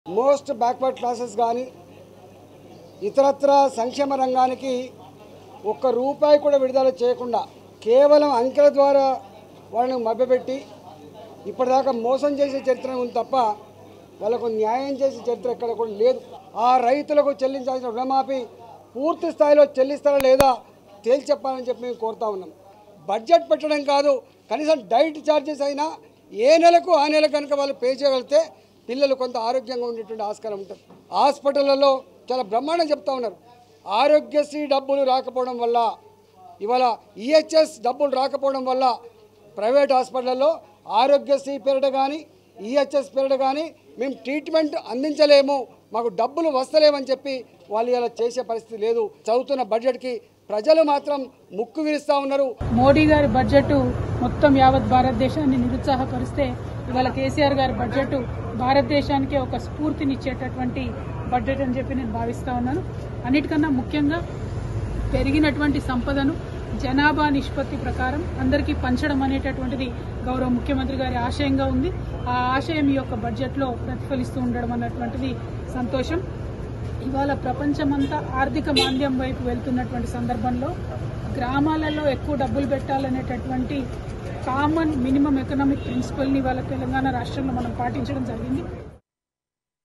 most backward classes కానీ ఇతరత్ర సంక్షేమ రంగానికి ఒక్క రూపాయి కూడా విడుదల చేయకుండా కేవలం అంకెల ద్వారా వాళ్ళని మభ్యపెట్టి ఇప్పటిదాకా మోసం చేసే చరిత్ర ఉంది తప్ప వాళ్ళకు న్యాయం చేసే చరిత్ర ఎక్కడ కూడా లేదు ఆ రైతులకు చెల్లించాల్సిన రుణమాఫీ పూర్తి స్థాయిలో చెల్లిస్తారా లేదా తేల్చి చెప్పాలని చెప్పి మేము కోరుతా ఉన్నాం బడ్జెట్ పెట్టడం కాదు కనీసం డైట్ ఛార్జెస్ అయినా ఏ నెలకు ఆ నెల కనుక వాళ్ళు పే చేయగలిగితే పిల్లలు కొంత ఆరోగ్యంగా ఉండేటువంటి ఆస్కారం ఉంటుంది హాస్పిటళ్ళలో చాలా బ్రహ్మాండం చెప్తా ఉన్నారు ఆరోగ్యశ్రీ డబ్బులు రాకపోవడం వల్ల ఇవాళ ఈహెచ్ఎస్ డబ్బులు రాకపోవడం వల్ల ప్రైవేట్ హాస్పిటల్లో ఆరోగ్యశ్రీ పేరిట కానీ ఈహెచ్ఎస్ పేరిట కానీ మేము ట్రీట్మెంట్ అందించలేము మాకు డబ్బులు వస్తలేమని చెప్పి వాళ్ళు ఇలా చేసే పరిస్థితి లేదు చదువుతున్న బడ్జెట్కి ప్రజలు మాత్రం ముక్కు విరుస్తూ ఉన్నారు మోడీ గారి బడ్జెట్ మొత్తం యావత్ భారతదేశాన్ని నిరుత్సాహపరిస్తే ఇవాళ కేసీఆర్ గారి బడ్జెట్ భారతదేశానికి ఒక స్ఫూర్తినిచ్చేటటువంటి బడ్జెట్ అని చెప్పి నేను భావిస్తా ఉన్నాను అన్నిటికన్నా ముఖ్యంగా పెరిగినటువంటి సంపదను జనాభా నిష్పత్తి ప్రకారం అందరికీ పంచడం అనేటటువంటిది గౌరవ ముఖ్యమంత్రి గారి ఆశయంగా ఉంది ఆ ఆశయం ఈ యొక్క బడ్జెట్లో ప్రతిఫలిస్తూ ఉండడం అన్నటువంటిది సంతోషం ఇవాళ ప్రపంచమంతా ఆర్థిక మాంద్యం వైపు వెళ్తున్నటువంటి సందర్భంలో గ్రామాలలో ఎక్కువ డబ్బులు పెట్టాలనేటటువంటి కామన్ మినిమం ఎకనామిక్ ప్రిన్సిపల్ని ఇవాళ తెలంగాణ రాష్ట్రంలో మనం పాటించడం జరిగింది